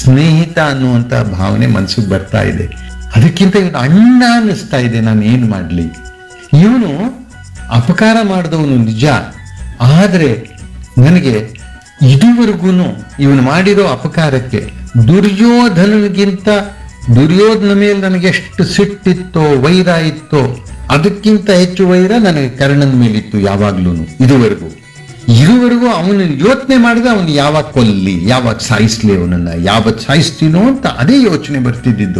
ಸ್ನೇಹಿತ ಅನ್ನುವಂತ ಭಾವನೆ ಮನಸ್ಸಿಗೆ ಬರ್ತಾ ಇದೆ ಅದಕ್ಕಿಂತ ಇವನು ಅಣ್ಣ ಅನ್ನಿಸ್ತಾ ಇದೆ ನಾನು ಏನ್ ಮಾಡ್ಲಿ ಇವನು ಅಪಕಾರ ಮಾಡಿದವನು ನಿಜ ಆದ್ರೆ ನನಗೆ ಇದುವರೆಗೂ ಇವನು ಮಾಡಿರೋ ಅಪಕಾರಕ್ಕೆ ದುರ್ಯೋಧನನಿಗಿಂತ ದುರ್ಯೋಧನ ಮೇಲೆ ನನಗೆ ಎಷ್ಟು ಸಿಟ್ಟಿತ್ತೋ ವೈರ ಇತ್ತೋ ಅದಕ್ಕಿಂತ ಹೆಚ್ಚು ವೈರ ನನಗೆ ಕರ್ಣನ ಮೇಲಿತ್ತು ಯಾವಾಗ್ಲೂ ಇದುವರೆಗೂ ಇದುವರೆಗೂ ಅವನು ಯೋಚನೆ ಮಾಡಿದ್ರೆ ಅವನು ಯಾವಾಗ ಕೊಲ್ಲಿ ಯಾವಾಗ ಸಾಯಿಸ್ಲಿ ಅವನನ್ನ ಯಾವತ್ ಸಾಯಿಸ್ತೀನೋ ಅಂತ ಅದೇ ಯೋಚನೆ ಬರ್ತಿದ್ದಿದ್ದು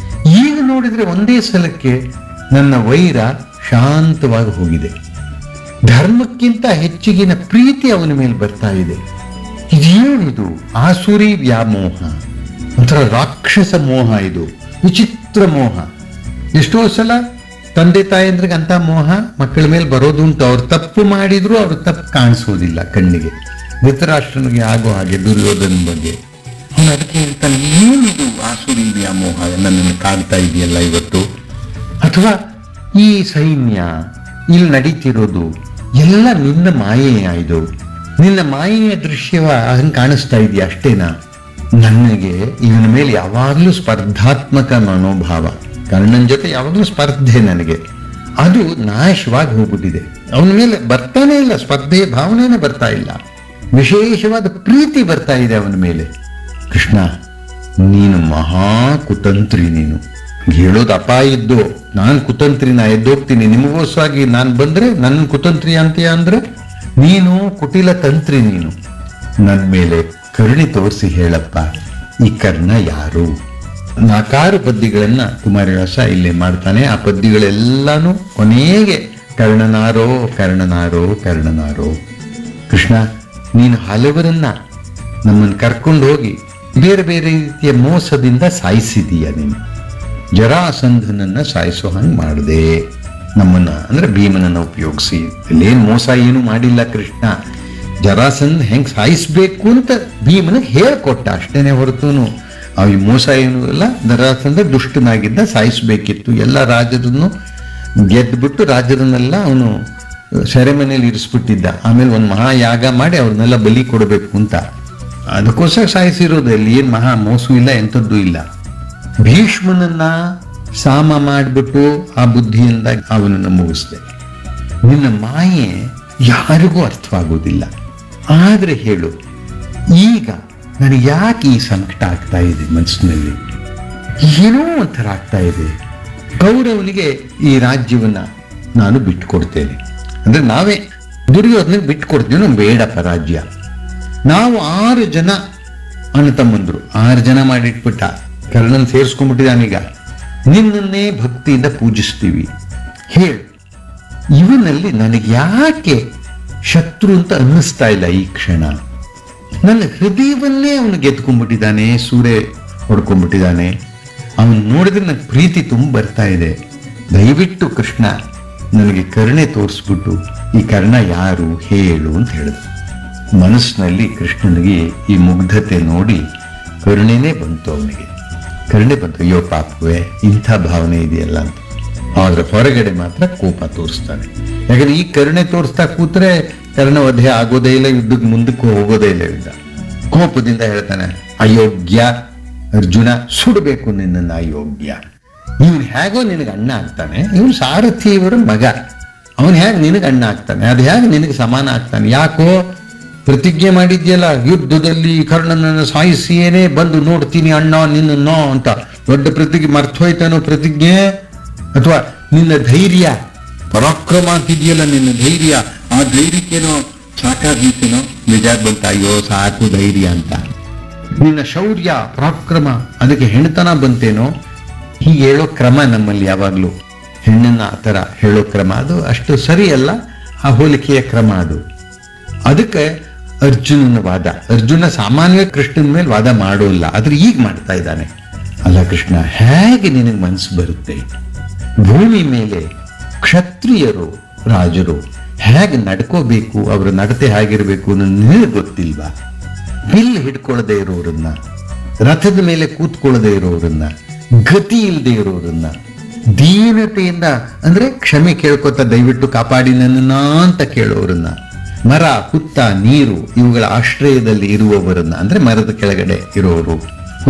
ಈಗ ನೋಡಿದ್ರೆ ಒಂದೇ ಸಲಕ್ಕೆ ನನ್ನ ವೈರ ಶಾಂತವಾಗಿ ಹೋಗಿದೆ ಧರ್ಮಕ್ಕಿಂತ ಹೆಚ್ಚಿಗಿನ ಪ್ರೀತಿ ಅವನ ಮೇಲೆ ಬರ್ತಾ ಇದೆ ಇದೇನಿದು ಆಸುರಿ ವ್ಯಾಮೋಹ ಒಂಥರ ರಾಕ್ಷಸ ಮೋಹ ಇದು ವಿಚಿತ್ರ ಮೋಹ ಎಷ್ಟೋ ಸಲ ತಂದೆ ತಾಯಂದ್ರಿಗೆ ಅಂತ ಮೋಹ ಮಕ್ಕಳ ಮೇಲೆ ಬರೋದು ಉಂಟು ಅವ್ರು ತಪ್ಪು ಮಾಡಿದ್ರು ಅವ್ರು ತಪ್ಪು ಕಾಣಿಸೋದಿಲ್ಲ ಕಣ್ಣಿಗೆ ಧೃತರಾಷ್ಟ್ರನಿಗೆ ಆಗೋ ಹಾಗೆ ದುರ್ಯೋಧನ ಬಗ್ಗೆ ಅವನು ಅದಕ್ಕೆ ಹೇಳ್ತಾನೆ ಏನಿದು ಆಸುರಿ ವ್ಯಾಮೋಹ ನನ್ನನ್ನು ಕಾಡ್ತಾ ಇದೆಯಲ್ಲ ಇವತ್ತು ಅಥವಾ ಈ ಸೈನ್ಯ ಇಲ್ಲಿ ನಡೀತಿರೋದು ಎಲ್ಲ ನಿನ್ನ ಮಾಯೆಯ ಇದು ನಿನ್ನ ಮಾಯೆಯ ದೃಶ್ಯವ ಹಂಗೆ ಕಾಣಿಸ್ತಾ ಇದೆಯಾ ಅಷ್ಟೇನಾ ನನಗೆ ಇವನ ಮೇಲೆ ಯಾವಾಗಲೂ ಸ್ಪರ್ಧಾತ್ಮಕ ಮನೋಭಾವ ಕರ್ಣನ್ ಜೊತೆ ಯಾವಾಗಲೂ ಸ್ಪರ್ಧೆ ನನಗೆ ಅದು ನಾಶವಾಗಿ ಹೋಗ್ಬಿಟ್ಟಿದೆ ಅವನ ಮೇಲೆ ಬರ್ತಾನೆ ಇಲ್ಲ ಸ್ಪರ್ಧೆಯ ಭಾವನೆನೇ ಬರ್ತಾ ಇಲ್ಲ ವಿಶೇಷವಾದ ಪ್ರೀತಿ ಬರ್ತಾ ಇದೆ ಅವನ ಮೇಲೆ ಕೃಷ್ಣ ನೀನು ಮಹಾ ಕುತಂತ್ರಿ ನೀನು ಹೇಳೋದು ಅಪಾಯ ಇದ್ದು ನಾನು ಕುತಂತ್ರಿ ನಾ ಎದ್ದೋಗ್ತೀನಿ ನಿಮಗೋಸ್ವಾಗಿ ನಾನು ಬಂದ್ರೆ ನನ್ನ ಕುತಂತ್ರಿ ಅಂತೀಯ ಅಂದ್ರೆ ನೀನು ಕುಟಿಲ ತಂತ್ರಿ ನೀನು ನನ್ನ ಮೇಲೆ ಕರುಣೆ ತೋರಿಸಿ ಹೇಳಪ್ಪ ಈ ಕರ್ಣ ಯಾರು ನಾಲ್ಕಾರು ಪದ್ಯಗಳನ್ನ ಕುಮಾರವ್ಯಾಸ ಇಲ್ಲೇ ಮಾಡ್ತಾನೆ ಆ ಪದ್ಯಗಳೆಲ್ಲಾನು ಕೊನೆಗೆ ಕರ್ಣನಾರೋ ಕರ್ಣನಾರೋ ಕರ್ಣನಾರೋ ಕೃಷ್ಣ ನೀನು ಹಲವರನ್ನ ನಮ್ಮನ್ನು ಕರ್ಕೊಂಡು ಹೋಗಿ ಬೇರೆ ಬೇರೆ ರೀತಿಯ ಮೋಸದಿಂದ ಸಾಯಿಸಿದೀಯ ನೀನು ಜರಾಸಂಧನನ್ನ ಸಾಯಿಸೋ ಹಂಗೆ ಮಾಡಿದೆ ನಮ್ಮನ್ನ ಅಂದ್ರೆ ಭೀಮನನ್ನ ಉಪಯೋಗಿಸಿ ಇಲ್ಲೇನು ಮೋಸ ಏನು ಮಾಡಿಲ್ಲ ಕೃಷ್ಣ ಜರಾಸಂಧ ಹೆಂಗ್ ಸಾಯಿಸ್ಬೇಕು ಅಂತ ಭೀಮನಿಗೆ ಹೇಳ್ಕೊಟ್ಟ ಅಷ್ಟೇನೆ ಹೊರತುನು ಅವ ಈ ಮೋಸ ಏನು ಇಲ್ಲ ಜರಾಸಂಧ ದುಷ್ಟನಾಗಿದ್ದ ಸಾಯಿಸ್ಬೇಕಿತ್ತು ಎಲ್ಲ ರಾಜರನ್ನು ಗೆದ್ಬಿಟ್ಟು ರಾಜರನ್ನೆಲ್ಲ ಅವನು ಸೆರೆಮನೆಯಲ್ಲಿ ಇರಿಸ್ಬಿಟ್ಟಿದ್ದ ಆಮೇಲೆ ಒಂದು ಮಹಾಯಾಗ ಮಾಡಿ ಅವ್ರನ್ನೆಲ್ಲ ಬಲಿ ಕೊಡಬೇಕು ಅಂತ ಅದಕ್ಕೋಸ್ಕರ ಸಾಯಿಸಿರೋದು ಅಲ್ಲಿ ಏನು ಮಹಾ ಮೋಸ ಇಲ್ಲ ಎಂಥದ್ದು ಇಲ್ಲ ಭೀಷ್ಮನನ್ನ ಸಾಮ ಮಾಡಿಬಿಟ್ಟು ಆ ಬುದ್ಧಿಯಿಂದ ಅವನನ್ನು ಮುಗಿಸ್ದೆ ನಿನ್ನ ಮಾಯೆ ಯಾರಿಗೂ ಅರ್ಥವಾಗೋದಿಲ್ಲ ಆದ್ರೆ ಹೇಳು ಈಗ ನನಗೆ ಯಾಕೆ ಈ ಸಂಕಟ ಆಗ್ತಾ ಇದೆ ಮನಸ್ಸಿನಲ್ಲಿ ಏನೋ ಒಂಥರ ಆಗ್ತಾ ಇದೆ ಕೌರವನಿಗೆ ಈ ರಾಜ್ಯವನ್ನ ನಾನು ಬಿಟ್ಟುಕೊಡ್ತೇನೆ ಅಂದ್ರೆ ನಾವೇ ದುರ್ಯೋಧನಿಗೆ ಬಿಟ್ಟುಕೊಡ್ತೀವಿ ನಮ್ಗೆ ಬೇಡಪ್ಪ ರಾಜ್ಯ ನಾವು ಆರು ಜನ ಅಣ್ಣ ತಮ್ಮಂದ್ರು ಆರು ಜನ ಮಾಡಿಟ್ಬಿಟ್ಟ ಕರ್ಣನ್ ಸೇರಿಸ್ಕೊಂಡ್ಬಿಟ್ಟಿದ್ದಾನೀಗ ನಿನ್ನನ್ನೇ ಭಕ್ತಿಯಿಂದ ಪೂಜಿಸ್ತೀವಿ ಹೇಳು ಇವನಲ್ಲಿ ನನಗೆ ಯಾಕೆ ಶತ್ರು ಅಂತ ಅನ್ನಿಸ್ತಾ ಇಲ್ಲ ಈ ಕ್ಷಣ ನನ್ನ ಹೃದಯವನ್ನೇ ಅವನು ಗೆದ್ಕೊಂಡ್ಬಿಟ್ಟಿದ್ದಾನೆ ಸೂರೆ ಹೊಡ್ಕೊಂಡ್ಬಿಟ್ಟಿದ್ದಾನೆ ಅವನು ನೋಡಿದ್ರೆ ನನಗೆ ಪ್ರೀತಿ ತುಂಬ ಬರ್ತಾ ಇದೆ ದಯವಿಟ್ಟು ಕೃಷ್ಣ ನನಗೆ ಕರುಣೆ ತೋರಿಸ್ಬಿಟ್ಟು ಈ ಕರ್ಣ ಯಾರು ಹೇಳು ಅಂತ ಹೇಳಿದ್ರು ಮನಸ್ಸಿನಲ್ಲಿ ಕೃಷ್ಣನಿಗೆ ಈ ಮುಗ್ಧತೆ ನೋಡಿ ಕರುಣೆನೇ ಬಂತು ಅವನಿಗೆ ಕರುಣೆ ಬಂತು ಅಯ್ಯೋ ಪಾಪವೇ ಇಂಥ ಭಾವನೆ ಇದೆಯಲ್ಲ ಅಂತ ಆದ್ರೆ ಹೊರಗಡೆ ಮಾತ್ರ ಕೋಪ ತೋರಿಸ್ತಾನೆ ಯಾಕಂದ್ರೆ ಈ ಕರುಣೆ ತೋರಿಸ್ತಾ ಕೂತ್ರೆ ಕರ್ಣ ವಧೆ ಆಗೋದೇ ಇಲ್ಲ ಯುದ್ಧಕ್ಕೆ ಮುಂದಕ್ಕೆ ಹೋಗೋದೇ ಇಲ್ಲ ಯುದ್ಧ ಕೋಪದಿಂದ ಹೇಳ್ತಾನೆ ಅಯೋಗ್ಯ ಅರ್ಜುನ ಸುಡಬೇಕು ನಿನ್ನನ್ನು ಅಯೋಗ್ಯ ಇವನು ಹೇಗೋ ನಿನಗೆ ಅಣ್ಣ ಆಗ್ತಾನೆ ಇವನು ಸಾರಥಿ ಇವರ ಮಗ ಅವನು ಹೇಗೆ ನಿನಗೆ ಅಣ್ಣ ಆಗ್ತಾನೆ ಅದು ಹೇಗೆ ನಿನಗೆ ಸಮಾನ ಆಗ್ತಾನೆ ಯಾಕೋ ಪ್ರತಿಜ್ಞೆ ಮಾಡಿದ್ಯಲ್ಲ ಯುದ್ಧದಲ್ಲಿ ಕರ್ಣನನ್ನು ಸಾಯಿಸಿಯೇನೆ ಬಂದು ನೋಡ್ತೀನಿ ಅಣ್ಣ ನಿನ್ನನ್ನೋ ಅಂತ ದೊಡ್ಡ ಪ್ರತಿಜ್ಞೆ ಮರ್ತೋಯ್ತಾನೋ ಪ್ರತಿಜ್ಞೆ ಅಥವಾ ನಿನ್ನ ಧೈರ್ಯ ಪರಾಕ್ರಮ ಅಂತಿದೆಯಲ್ಲ ನಿನ್ನ ಧೈರ್ಯ ಆ ಧೈರ್ಯಕ್ಕೇನೋ ಸಾಕಾಗೀತೇನೋ ನಿಜಾಗ್ ಬಂತ ಅಯ್ಯೋ ಸಾಕು ಧೈರ್ಯ ಅಂತ ನಿನ್ನ ಶೌರ್ಯ ಪರಾಕ್ರಮ ಅದಕ್ಕೆ ಹೆಣ್ತನ ಬಂತೇನೋ ಹೀಗೆ ಹೇಳೋ ಕ್ರಮ ನಮ್ಮಲ್ಲಿ ಯಾವಾಗಲೂ ಹೆಣ್ಣನ್ನ ಆ ಥರ ಹೇಳೋ ಕ್ರಮ ಅದು ಅಷ್ಟು ಸರಿಯಲ್ಲ ಆ ಹೋಲಿಕೆಯ ಕ್ರಮ ಅದು ಅದಕ್ಕೆ ಅರ್ಜುನನ ವಾದ ಅರ್ಜುನ ಸಾಮಾನ್ಯ ಕೃಷ್ಣನ ಮೇಲೆ ವಾದ ಮಾಡೋಲ್ಲ ಆದ್ರೆ ಈಗ ಮಾಡ್ತಾ ಇದ್ದಾನೆ ಅಲ್ಲ ಕೃಷ್ಣ ಹೇಗೆ ನಿನಗೆ ಮನಸ್ಸು ಬರುತ್ತೆ ಭೂಮಿ ಮೇಲೆ ಕ್ಷತ್ರಿಯರು ರಾಜರು ಹೇಗೆ ನಡ್ಕೋಬೇಕು ಅವರ ನಡತೆ ಹೇಗಿರಬೇಕು ಅನ್ನೋದು ನಿನಗೆ ಗೊತ್ತಿಲ್ವಾ ಬಿಲ್ ಹಿಡ್ಕೊಳ್ಳದೆ ಇರೋರನ್ನ ರಥದ ಮೇಲೆ ಕೂತ್ಕೊಳ್ಳದೆ ಇರೋರನ್ನ ಗತಿ ಇಲ್ಲದೆ ಇರೋರನ್ನ ದೀನತೆಯಿಂದ ಅಂದ್ರೆ ಕ್ಷಮೆ ಕೇಳ್ಕೊತ ದಯವಿಟ್ಟು ಕಾಪಾಡಿ ನನ್ನನ್ನ ಅಂತ ಕೇಳೋರನ್ನ ಮರ ಹುತ್ತ ನೀರು ಇವುಗಳ ಆಶ್ರಯದಲ್ಲಿ ಇರುವವರನ್ನ ಅಂದ್ರೆ ಮರದ ಕೆಳಗಡೆ ಇರೋರು